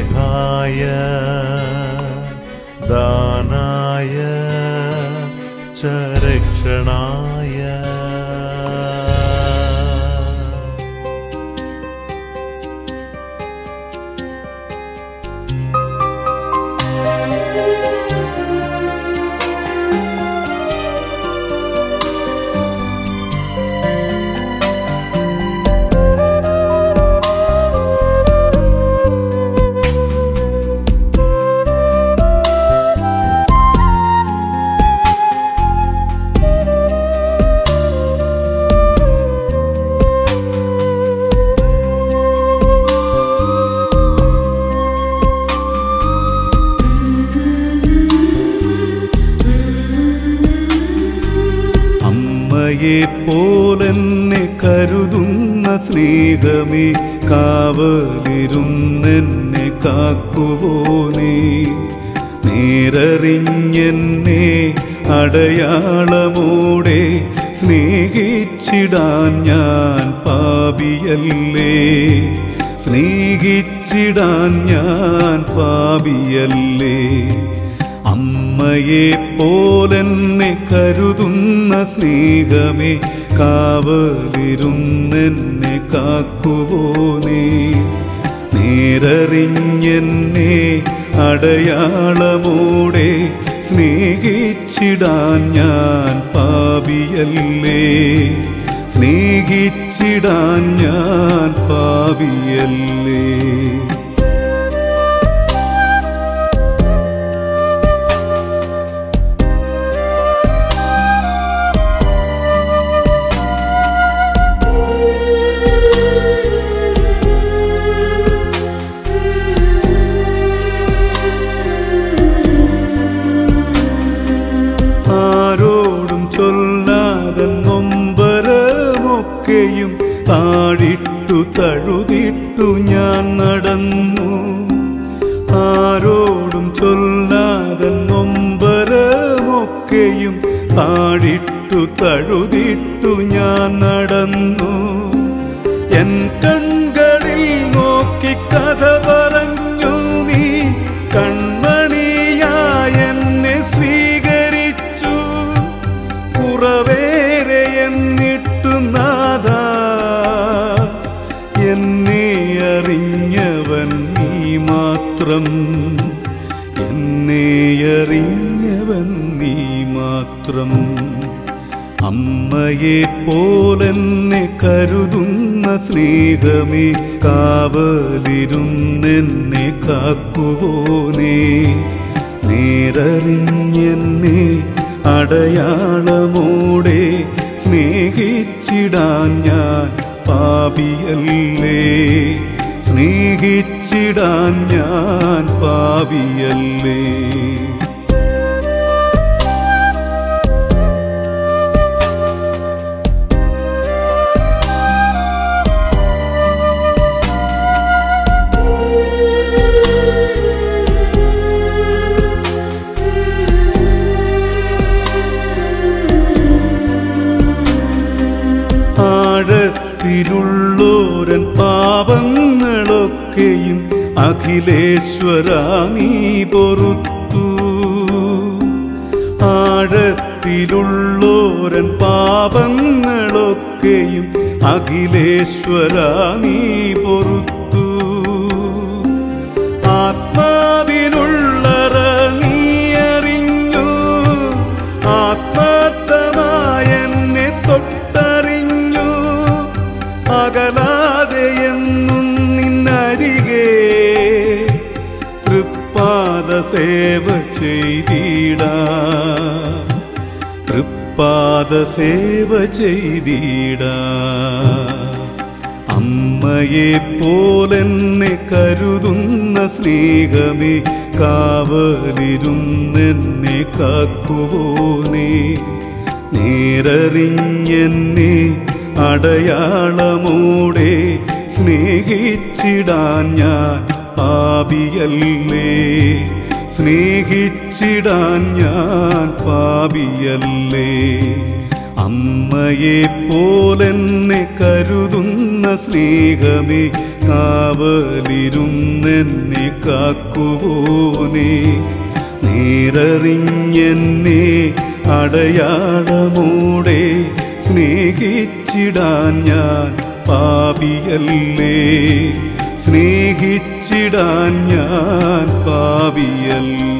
സ്നേഹായ ദാനായ ച രക്ഷണായ അമ്മയെ പോലെന്നെ കരുതുന്ന സ്നേഹമേ കാവലിരുന്നെന്നെ കാക്കുവോനേ നേരറിഞ്ഞെന്നെ അടയാളമോടെ സ്നേഹിച്ചിടാൻ ഞാൻ പാപിയല്ലേ സ്നേഹിച്ചിടാൻ ഞാൻ പാപിയല്ലേ അമ്മയെ പോലെന്നെ കരുതുന്ന സ്നേഹമേ കാവലിരുന്നെന്നെ കാക്കുവോനേ നേരറിഞ്ഞെന്നെ അടയാളമോടെ സ്നേഹിച്ചിടാൻ ഞാൻ പാപിയല്ലേ സ്നേഹിച്ചിടാൻ ഞാൻ പാപിയല്ലേ ആരോടും ചൊല്ലാതെ നൊമ്പരമൊക്കെയും താഴിട്ടു തഴുതിട്ടു ഞാൻ നടന്നു ആരോടും ചൊല്ലാതെ നൊമ്പരമൊക്കെയും താഴിട്ടു തഴുതിട്ടു ഞാൻ നടന്നു എൻ കൺകളിൽ നോക്കി കഥ പറഞ്ഞു നീ കൺമണിയായ എന്നെ സ്വീകരിച്ചു കുറവേറെ എന്നിട്ടു നാഥ എന്നെ അറിഞ്ഞവൻ നീ മാത്രം എന്നെ അറിഞ്ഞവൻ നീ മാത്രം അമ്മയെ പോലെന്നെ കരുതുന്ന സ്നേഹമേ കാവലിരുന്നെന്നെ കാക്കുവോനേ നേരറിഞ്ഞെന്നെ അടയാളമോടെ സ്നേഹിച്ചിടാൻ ഞാൻ പാപിയല്ലേ സ്നേഹിച്ചിടാൻ ഞാൻ പാപിയല്ലേ ആഴത്തിലുള്ളോരൻ പാപങ്ങളൊക്കെയും അഖിലേശ്വര നീ പൊറുത്തു ആഴത്തിലുള്ളോരൻ പാപങ്ങളൊക്കെയും അഖിലേശ്വര നീ പൊറുത്തു ആത്മാവിനുള്ളറ നീ അറിഞ്ഞു ആത്മാർത്ഥമായ എന്നെ തൊട്ടറിഞ്ഞു അകലാതെ എന്നും നിന്നരികെ തൃപ്പാദ സേവ ചെയ്തിടാ തൃപ്പാദ സേവ ചെയ്തിടാ അമ്മയെ പോലെന്നെ കരുതുന്ന സ്നേഹമേ കാവലിരുന്നെന്നെ കാക്കുവോനേ നേരറിഞ്ഞെന്നെ അടയാളമോടെ സ്നേഹിച്ചിടാൻ ഞാൻ പാപിയല്ലേ സ്നേഹിച്ചിടാൻ ഞാൻ പാപിയല്ലേ അമ്മയെ പോലെന്നെ കരുതുന്ന സ്നേഹമേ കാവലിരുന്നെന്നെ കാക്കുവോനെ നേരറിഞ്ഞെന്നെ അടയാളമൂടെ സ്നേഹിച്ചിടാൻ ഞാൻ പാപിയല്ലേ സ്നേഹിച്ചിടാൻ ഞാൻ പാപിയല്ലേ